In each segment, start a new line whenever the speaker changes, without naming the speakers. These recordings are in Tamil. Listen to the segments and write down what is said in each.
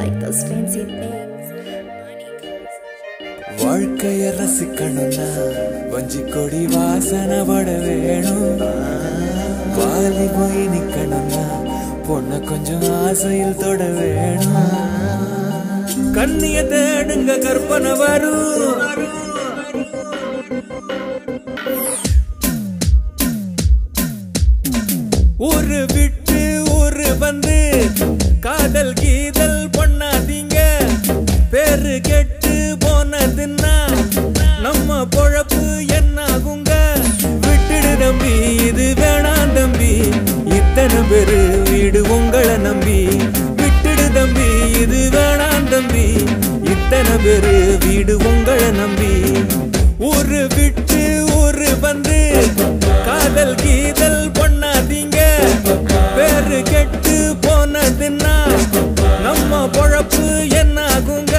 like those fancy things.
வாழ்க்கைய ரசிக்கணும்னா வஞ்சி கொடி வாசனை பட வேணும் வாலி போய் நிக்கணும்னா பொண்ண கொஞ்சம் ஆசையில் தொட வேணும் கண்ணிய தேடுங்க கற்பனை வரும் ஒரு விட்டு ஒரு வந்து காதல் கீதல் பண்ணாதீங்க பேரு கெட்டு போனதுன்னா நம்ம பொழப்பு என்னாகுங்க விட்டுடு தம்பி இது வேணாம் தம்பி இத்தனை பேரு வீடு உங்களை நம்பி விட்டுடு தம்பி இது வேணாம் தம்பி இத்தனை பேரு வீடு உங்களை நம்பி ஒரு விட்டு ஒரு வந்து காதல் கீதல் பண்ணாதீங்க பேரு கெட்டு போனதுன்னா நம்ம பொழப்பு என்னாகுங்க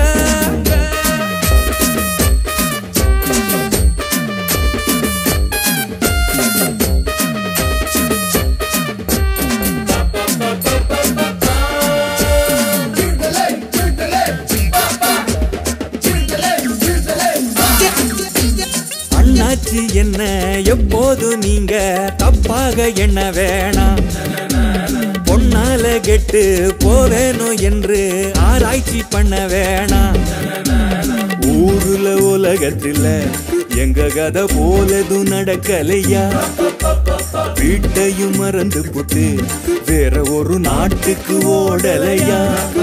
அண்ணாச்சி என்ன எப்போது நீங்க தப்பாக எண்ண வேணாம் பொன்னால கெட்டு போவேணும் என்று ஆராய்ச்சி பண்ண வேணாம் ஊருல உலகத்துல எங்க கதை போலதும் நடக்கலையா வீட்டையும் மறந்து புட்டு வேற ஒரு நாட்டுக்கு ஓடலையா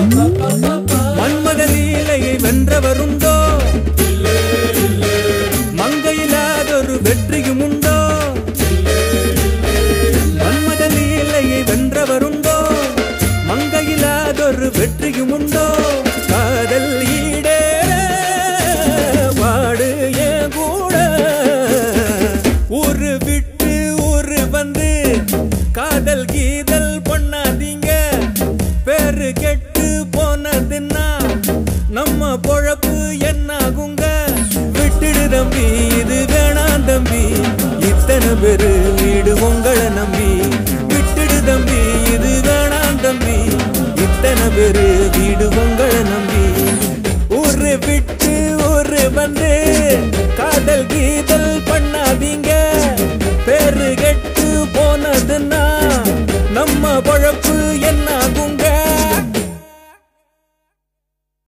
மன்மத லீலையை வென்றவருண்டோ மங்கையில்லாதொரு வெற்றியும் உண்டோ மன்மத லீலையை வென்றவருண்டோ மங்கையில்லாதொரு வெற்றியும் உண்டோ காதல் ஈடேற பாடு என் கூட ஒரு விட்டு ஒரு வந்து காதல் கீதல் பண்ணாதீங்க பேரு கெட்டு போனதுன்னா நம்ம பொழப்பு என்னாகுங்க விட்டுடு தம்பி இது வேணாம் தம்பி இத்தனை பேரு வீடு உங்களை நம்பி விட்டுடு தம்பி இது வேணாம் தம்பி இத்தனை பேரு வீடு உங்களை நம்பி ஒரு விட்டு ஒரு வந்து காதல் கீதல் பண்ணாதீங்க பேரு கெட்டு போனதுன்னா நம்ம பொழப்பு என்னாகுங்க